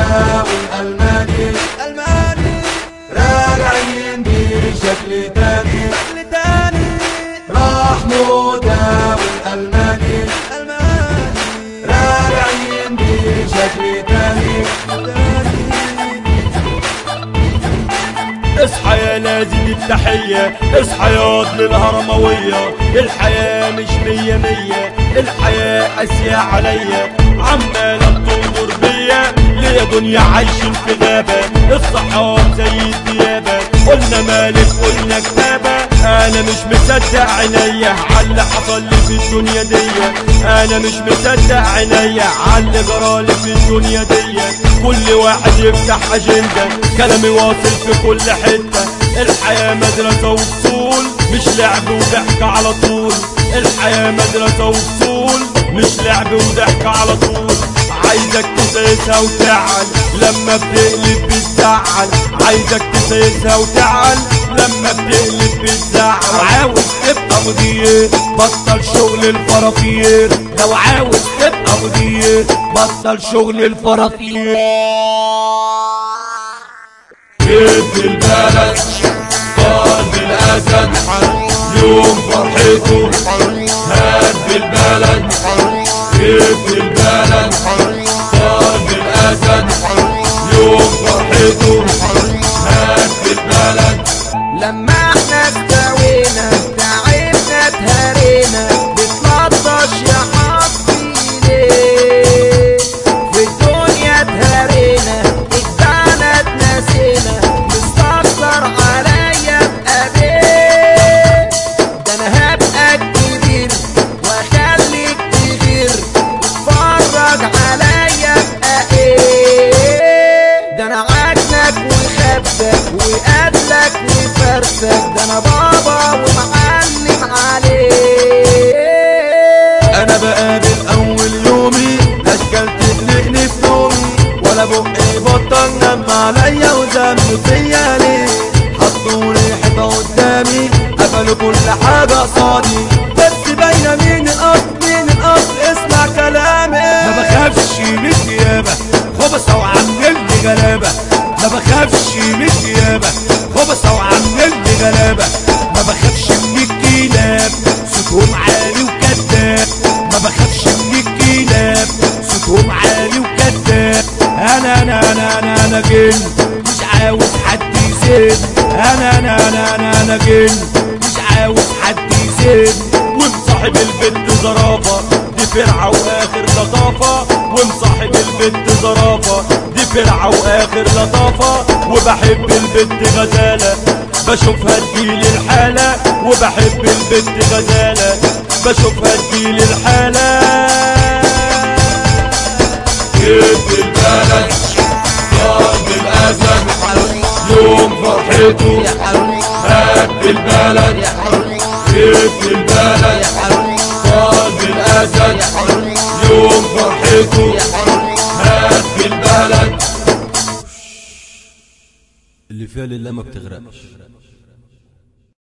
والألماني الماني راجعين بشكل تاني شكل تاني راح موتى والألماني الماني راجعين بشكل تاني اصحى يا نادي التحية اصحى ياض للهرموية الحياة مش مية مية الحياة قاسية عليا عمالة بتنظر بيا ليه دنيا عايشين في غابة الصحاب زي الديابة قلنا مالك قلنا كتابة انا مش مصدق عينيا عاللي حصل لي في الدنيا دي انا مش مصدق عينيا عاللي جرالي في الدنيا دي كل واحد يفتح اجنده كلامي واصل في كل حته الحياه مدرسه وفصول مش لعب وضحك على طول الحياه مدرسه وفصول مش لعب وضحك على طول عايزك تسيسها وتعل لما بتقلب بتزعل عايزك تسيسها وتعل لما بتقلب بتزعل عاوز تبقى مدير بطل شغل الفرافير لو عاوز تبقى مدير بطل شغل الفرافير جيت البلد قلب الأسد يوم فرحته هد البلد جيت البلد قلب الأسد يوم فرحته هد البلد لما احنا استوينا تعبنا اتهرينا بتلطش يا حظي ليه في الدنيا اتهرينا اتبعنا اتنسينا مستكتر عليا ابقى بيه ده انا هبقى الكبير واخليك تغير وتفرج عليا ابقى ايه ده انا عاجلك وخبك وقابلك وفرسك ده انا بابا ومعلم عليك انا بقابل اول يومي اشكال تقلقني في نومي ولا بقي بطل نم عليا وذنب فيا ليه حطوا لي حيطه قدامي قفلوا كل حاجه قصادي بس باينه مين الاصل مين الاصل اسمع كلامي ما بخافش من النيابة خبصة وعامل لي غلابة ما بخافش من النيابة خبصة وعامل لي غلابة ما بخافش من الكلاب صوتهم عالي وكذاب ما بخافش من الكلاب صوتهم عالي وكذاب انا انا انا انا انا جن مش عاوز حد يزن انا انا انا انا انا جن مش عاوز حد يزن ومصاحب البنت زرافة دي فرعة واخر لطافة ومصاحب البنت زرافة دي فرعة واخر لطافة وبحب البنت غزالة بشوفها تجيلي الحالة وبحب البنت غزالة بشوفها تجيلي الحالة جيت البلد قلب الاسد يوم فرحته هد البلد جيت البلد قلب الاسد يوم فرحته هد البلد اللي فيها لله ما بتغرقش